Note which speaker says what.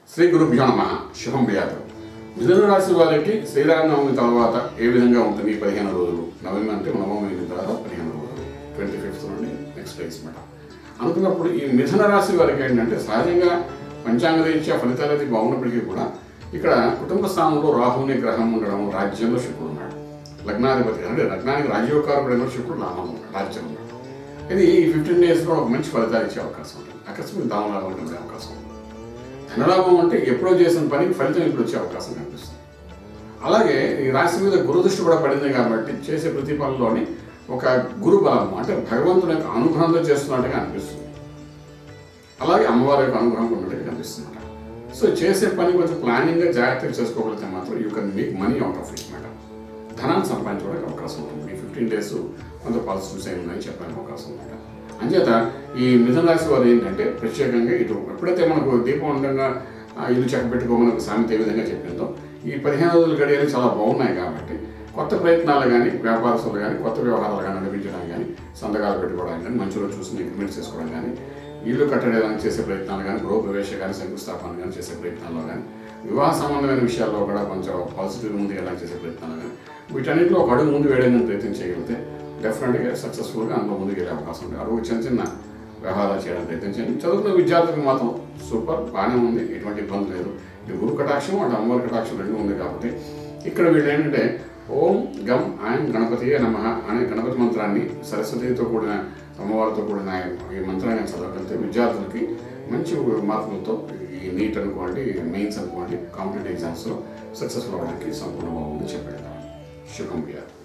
Speaker 1: శ్రీ గురుభ్యో నమ శుభం వ్యాధు మిథున రాశి వారికి శ్రీరామనవమి తర్వాత ఏ విధంగా ఉంటుంది ఈ పదిహేను రోజులు నవమి అంటే నవమి అయిన తర్వాత పదిహేను రోజులు ట్వంటీ ఫిఫ్త్ నుండి నెక్స్ట్ డేస్ మాట అనుకున్నప్పుడు ఈ మిథున రాశి వారికి ఏంటంటే సహజంగా పంచాంగ రీత్యా ఫలితాలు అది బాగున్నప్పటికీ కూడా ఇక్కడ కుటుంబ స్థానంలో రాహుని గ్రహం ఉండడం రాజ్యంలో శుక్రుడు ఉన్నాడు లగ్నాధిపతి అంటే లగ్నానికి రాజ్యోకారకుడైన శుక్రుడు లాభం ఉన్నాడు రాజ్యం ఉన్నాడు ఇది ఈ ఫిఫ్టీన్ డేస్లో ఒక మంచి ఫలితాలు ఇచ్చే అవకాశం ఉంటుంది అకస్మాత్ దామలాభం ఉండే అవకాశం ఉంది ధనలాభం అంటే ఎప్పుడో చేసిన పనికి ఫలితం ఇప్పుడు వచ్చే అవకాశం కనిపిస్తుంది అలాగే ఈ రాశి మీద గురు దృష్టి కూడా పడింది కాబట్టి చేసే ప్రతి పనిలోని ఒక గురు బలం అంటే భగవంతుని యొక్క అనుగ్రహంతో చేస్తున్నట్టుగా అనిపిస్తుంది అలాగే అమ్మవారి యొక్క అనుగ్రహం ఉన్నట్టుగా కనిపిస్తుంది సో చేసే పని కొంచెం ప్లానింగ్గా జాగ్రత్తగా చేసుకోగలిగితే మాత్రం you can make money out of it madam ధనాన్ని సంపాదించడానికి అవకాశం ఉంటుంది ఈ ఫిఫ్టీన్ డేస్ కొంత పాజిటివ్స్ అయి ఉన్నాయని చెప్పడానికి అవకాశం ఉంది అంచేత ఈ మిథున రాశి వారు ఏంటంటే ప్రత్యేకంగా ఇటు ఎప్పుడైతే మనకు దీపవంతంగా ఆ, ఇల్లు చక్కబెట్టుకోమని సామెత ఏ విధంగా చెప్పిందో ఈ పదిహేను రోజుల గడియలు చాలా బాగున్నాయి కాబట్టి కొత్త ప్రయత్నాలు కానీ వ్యాపారస్తులు కానీ కొత్త వ్యవహారాలు కానీ నడిపించడానికి కానీ సంతకాలు పెట్టుకోవడానికి కానీ మంచి రోజు చూసి అగ్రిమెంట్ చేసుకోవడం కానీ ఇల్లు కట్టడానికి చేసే ప్రయత్నాలు కానీ గృహ ప్రవేశ కానీ శంకుస్థాపన కానీ చేసే ప్రయత్నాల్లో కానీ వివాహ సంబంధమైన విషయాల్లో కూడా కొంచెం పాజిటివ్ ముందుకు వెళ్ళడానికి చేసే ప్రయత్నాలు కానీ వీటన్నిటిలో ఒక అడుగు ముందు వేయడానికి ప్రయత్నం చేయగలిగితే డెఫినెట్గా సక్సెస్ఫుల్గా అందులో ముందుకు వెళ్ళే అవకాశం ఉంది అడుగు చిన్న చిన్న వ్యవహారాలు చేయడానికి ప్రయత్నం చేయండి చదువుకున్న విద్యార్థులకు మాత్రం సూపర్ బాగానే ఉంది ఎటువంటి ఇబ్బంది లేదు ఇది గురు కటాక్షం అటు అమ్మవారి కటాక్షం రెండు ఉంది కాబట్టి ఇక్కడ వీళ్ళు ఏంటంటే ఓం గం ఆయన గణపతి నమ అనే గణపతి మంత్రాన్ని సరస్వతితో కూడిన అమ్మవారితో కూడిన ఈ మంత్రాన్ని చదవగలిగితే విద్యార్థులకి మంచి మార్కులతో ఈ నీట్ అనుకోండి మెయిన్స్ అనుకోండి కాంపిటేటివ్ ఎగ్జామ్స్లో సక్సెస్ఫుల్ అవ్వడానికి సంపూర్ణంగా ఉందని చెప్పాడు శుభం వ్యాధి